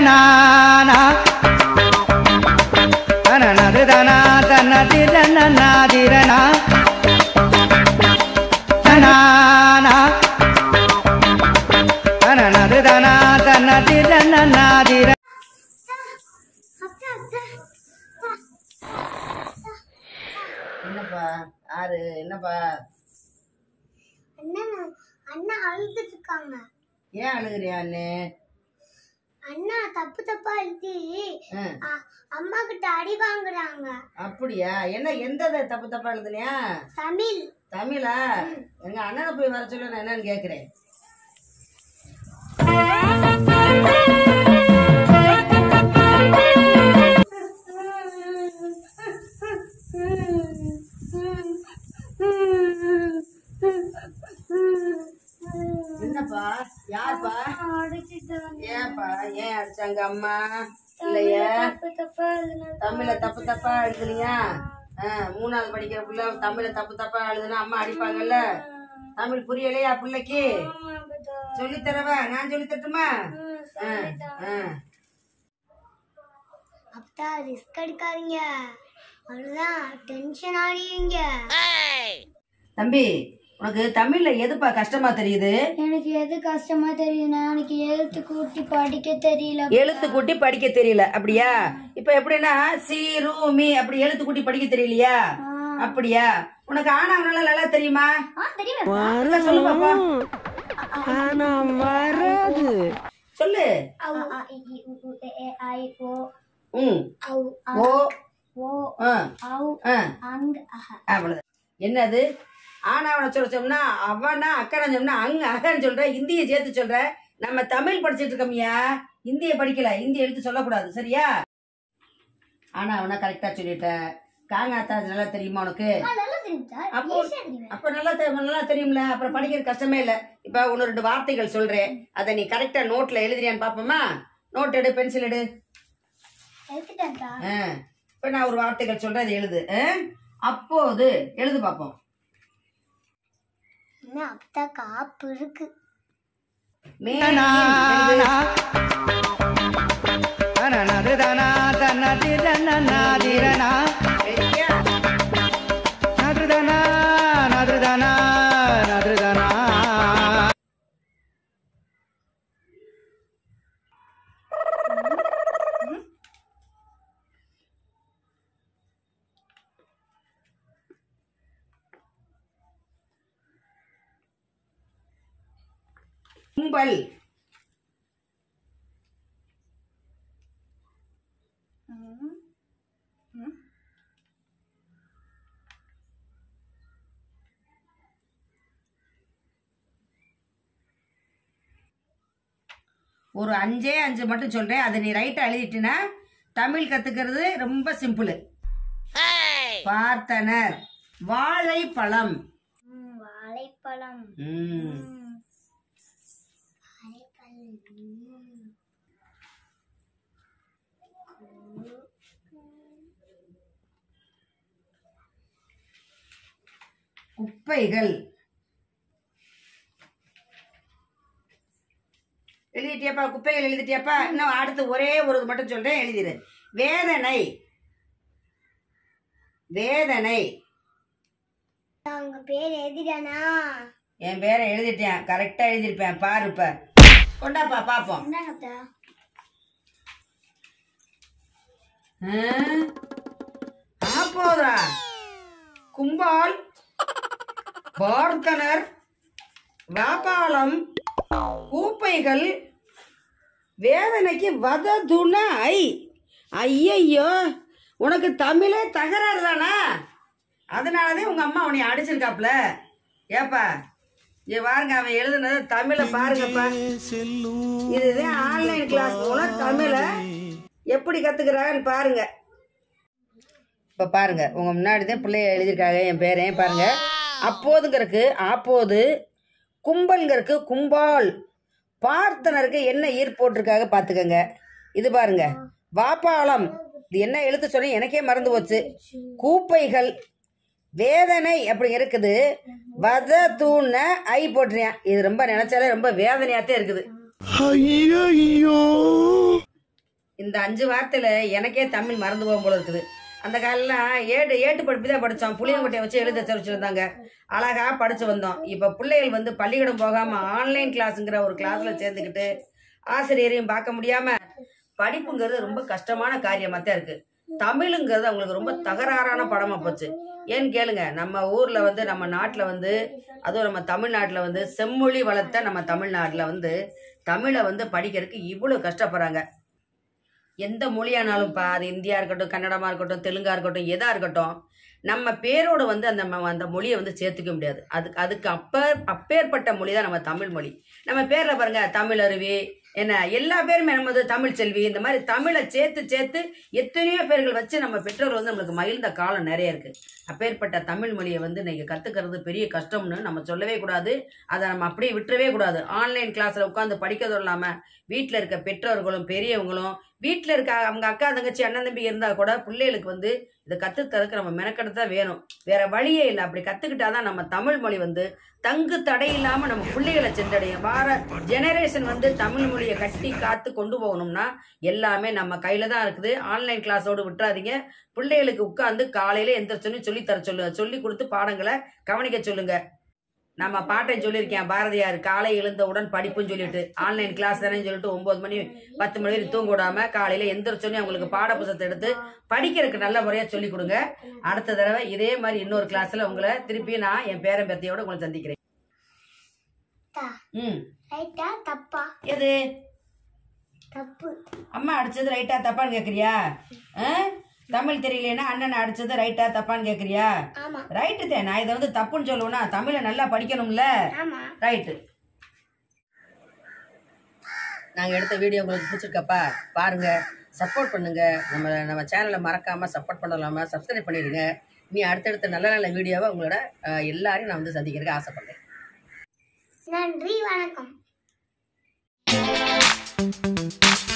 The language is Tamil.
தனானா தனனது தனா தன்னதிரனாதிரனா தனானா தனனது தனா தன்னதிரனாதிர என்னப்பா யாரு என்னப்பா அண்ணா அண்ணா அழுதுட்டு இருக்காங்க ஏன் அழுகுறியா அண்ணே அண்ணா தப்பு தப்பா எழுதி ஆ, அ- அம்மா கிட்ட அடி வாங்குறாங்க அப்படியா என்ன எந்த இதை தப்பு தப்பா எழுதுனியா தமிழ் தமிழா எங்க அண்ணனை போய் வர சொல்ல நான் என்னன்னு கேக்குறேன் என்னப்பா யார்ப்பா ஏன்ப்பா ஏன் அடிச்சாங்க அம்மா இல்லையா தப்பு தப்பா எழுதுனது. தமிழ தப்பு தப்பா எழுதுனியா ஆ, மூணாவது படிக்கிற புள்ள தமிழ தப்பு தப்பா எழுதுனா அம்மா அடிப்பாங்கல்ல தமிழ் புரியலையா பிள்ளைக்கு சொல்லி தரவா நான் சொல்லி தரட்டுமா ஆ, ஆ. அப்பா ரிஸ்க் எடுக்காதீங்க அவ்வளவுதான் டென்ஷன் ஆடிவீங்க தம்பி உனக்கு தமிழ்ல எதுப்பா கஷ்டமா தெரியுது எனக்கு எது கஷ்டமா தெரியுதுன்னா எனக்கு எழுத்து கூட்டி படிக்க தெரியல எழுத்து கூட்டி படிக்க தெரியல அப்படியா இப்ப எப்படின்னா சி ரூ மீ அப்படி எழுத்து கூட்டி படிக்க தெரியலையா அப்படியா உனக்கு ஆனாவனால நல்லா தெரியுமா ஆ தெரியும் நல்லா சொல்லு பாப்பா சொல்லு அவு அ இ இ உ உ எ ஏ ஐ ஓ ம் அவு அ ஓ ஓ ஆ அவு ஆ அங் அஹ அவ்வளவுதான் என்னது ஆனாவனை சொல்ல சொன்னா அவனா அக்கனை சொன்னா அங்க அகன்னு சொல்ற இந்தியை சேர்த்து சொல்ற நம்ம தமிழ் படிச்சிட்டு இருக்கோம்யா இந்திய படிக்கல இந்திய எழுத்து சொல்லக்கூடாது சரியா ஆனா அவனா கரெக்டா சொல்லிட்டேன் காங்காத்தா நல்லா தெரியுமா உனக்கு நல்லா தெரியும் சார் அப்போ ஈஸியா தெரியும் அப்ப நல்லா தெ- நல்லா தெரியும்ல அப்புறம் படிக்கிறது கஷ்டமே இல்ல இப்ப ஒன்னு ரெண்டு வார்த்தைகள் சொல்றேன் அதை நீ கரெக்டா நோட்ல எழுதுறியான்னு பாப்போமா நோட் எடு பென்சில் எடு எடுத்துட்டேன் சார் ஆ. இப்ப நான் ஒரு வார்த்தைகள் சொல்றேன் அதை எழுது ஆ? அப்போது எழுது பாப்போம் என்ன அப்பா காப்பு இருக்கு மேல் எழுது. தனனது தனா தன்னதிரனாதிரனா சரியா? நதுதனா நதுதனா நதுதனா கும்பல் ஒரு அஞ்சே அஞ்சு மட்டும் சொல்றேன் அதை நீ ரைட்டா எழுதிட்டினா தமிழ் கத்துக்கிறது ரொம்ப சிம்பிள் பார்த்தனர் வாழைப்பழம் ம், வாழைப்பழம் ம். வாழைப்பழம் ம். குப்பைகள் எழுதிட்டியாப்பா குப்பைகள் எழுதிட்டியாப்பா இன்னும் அடுத்து ஒரே ஒரு இது மட்டும் சொல்றேன் எழுதிடு வேதனை வேதனை உங்க பேர் எதிரானா என் பேரை எழுதிட்டேன் கரெக்டா எழுதிருப்பேன் பாரு இப்ப கொண்டாப்பா பாப்போம் என்னங்க அப்பா ஆப்போதா கும்பால் பார்த்தனர் வாபாலம் கூப்பைகள் வேதனைக்கு வததுன ஐ ஐயையோ உனக்கு தமிழே தகராறு தானா அதனாலதான் உங்க அம்மா உன்னை அடிச்சிருக்காப்ல ஏப்பா இங்க பாருங்க அவன் எழுதுனது தமிழை பாருங்கப்பா இதுதான் ஆன்லைன் கிளாஸ் மூலம் தமிழை எப்படி கத்துக்கிறாங்கன்னு பாருங்க இப்ப பாருங்க உங்க முன்னாடி தான் பிள்ளைய எழுதியிருக்காங்க என் பேரையும் பாருங்க அப்போதுங்கிறதுக்கு அப்போது கும்பல்ங்கிறதுக்கு கும்பால் பார்த்தனருக்கு என்ன ஈர் போட்டிருக்காங்க பார்த்துக்கங்க இது பாருங்க வாப்பாளம் இது என்ன எழுத்து சொன்னேன் எனக்கே மறந்து போச்சு கூப்பைகள் வேதனை அப்படி இருக்குது வத தூண ஐ போட்டுறேன் இது ரொம்ப நினைச்சாலே ரொம்ப வேதனையாத்தே இருக்குது இந்த அஞ்சு வார்த்தையில எனக்கே தமிழ் மறந்து போகும் போல இருக்குது அந்த காலெல்லாம் ஏட்டு ஏட்டு படிப்பு தான் படித்தோம் புளியங்கொட்டையை வச்சு எழுத வச்சுருந்தாங்க அழகா படிச்சு வந்தோம் இப்போ பிள்ளைகள் வந்து பள்ளிக்கூடம் போகாம ஆன்லைன் கிளாஸுங்கிற ஒரு கிளாஸ்ல சேர்ந்துக்கிட்டு ஆசிரியரையும் பார்க்க முடியாம படிப்புங்கிறது ரொம்ப கஷ்டமான காரியமா தான் இருக்கு தமிழுங்கிறது அவங்களுக்கு ரொம்ப தகராறான படமா போச்சு ஏன்னு கேளுங்க நம்ம ஊர்ல வந்து நம்ம நாட்டுல வந்து அதுவும் நம்ம தமிழ்நாட்டுல வந்து செம்மொழி வளர்த்த நம்ம தமிழ்நாட்டுல வந்து தமிழை வந்து படிக்கிறதுக்கு இவ்வளவு கஷ்டப்படுறாங்க எந்த மொழியானாலும்ப்பா அது இந்தியா இருக்கட்டும் கன்னடமா இருக்கட்டும் தெலுங்கா இருக்கட்டும் எதா இருக்கட்டும் நம்ம பேரோட வந்து அந்த ம- அந்த மொழியை வந்து சேர்த்துக்க முடியாது அதுக்கு அதுக்கு அப்ப அப்பேற்பட்ட மொழி தான் நம்ம தமிழ் மொழி நம்ம பேர்ல பாருங்க தமிழ் அருவி என்ன எல்லா பேருமே நம்ம வந்து தமிழ் செல்வி இந்த மாதிரி தமிழை சேர்த்து சேர்த்து எத்தனையோ பேர்கள் வச்சு நம்ம பெற்றோர் வந்து நம்மளுக்கு மகிழ்ந்த காலம் நிறைய இருக்கு அப்பேற்பட்ட தமிழ் மொழியை வந்து நீங்க கத்துக்கிறது பெரிய கஷ்டம்னு நம்ம சொல்லவே கூடாது அதை நம்ம அப்படியே விட்டுறவே கூடாது ஆன்லைன் கிளாஸ்ல உட்காந்து படிக்கிறதும் இல்லாம வீட்டில் இருக்க பெற்றோர்களும் பெரியவங்களும் வீட்டில் இருக்க அவங்க அக்கா தங்கச்சி அண்ணன் தம்பி இருந்தா கூட பிள்ளைகளுக்கு வந்து இதை கற்றுத்தரதுக்கு நம்ம மெனக்கெடுத்து தான் வேணும் வேற வழியே இல்லை அப்படி கற்றுக்கிட்டாதான் நம்ம தமிழ் மொழி வந்து தங்கு தடை இல்லாமல் நம்ம பிள்ளைகளை சென்றடையும் வார ஜெனரேஷன் வந்து தமிழ் மொழியை கட்டி காத்து கொண்டு போகணும்னா எல்லாமே நம்ம கையில தான் இருக்குது ஆன்லைன் கிளாஸோடு விட்டுறாதீங்க பிள்ளைகளுக்கு உட்காந்து காலையில எந்திரிச்சோன்னு சொல்லி தர சொல்லுங்க சொல்லி கொடுத்து பாடங்களை கவனிக்க சொல்லுங்க நம்ம பாட்டை சொல்லியிருக்கேன் பாரதியார் காலை எழுந்தவுடன் படிப்புன்னு சொல்லிட்டு ஆன்லைன் கிளாஸ் தானே சொல்லிட்டு ஒன்பது மணி பத்து மணி வரைக்கும் தூங்க விடாம காலையில எந்திரிச்சோன்னே அவங்களுக்கு பாட புத்தகத்தை எடுத்து படிக்கிறதுக்கு நல்ல முறையா சொல்லி கொடுங்க அடுத்த தடவை இதே மாதிரி இன்னொரு கிளாஸ்ல உங்களை திருப்பி நான் என் பேரன் பேத்தியோட உங்களை சந்திக்கிறேன் தா ம் ரைட்டா தப்பா எது தப்பு அம்மா அடிச்சது ரைட்டா தப்பான்னு கேக்குறியா ஆ? தமிழ் தெரியலனா அண்ணன் அடிச்சது ரைட்டா தப்பான்னு கேக்குறியா ஆமா ரைட்டு தான் நான் இதை வந்து தப்புன்னு சொல்லுவேன்னா தமிழை நல்லா படிக்கணும்ல ஆமா ரைட்டு நாங்கள் எடுத்த வீடியோ உங்களுக்கு பிடிச்சிருக்கப்பா பாருங்க சப்போர்ட் பண்ணுங்க நம்ம நம்ம சேனலை மறக்காம சப்போர்ட் பண்ணலாமா சப்ஸ்கிரைப் பண்ணிடுங்க நீ அடுத்தடுத்த நல்ல நல்ல வீடியோவை உங்களோட அஹ், எல்லாரையும் நான் வந்து சந்திக்கிறதுக்கு ஆசைப்படுறேன் நன்றி வணக்கம்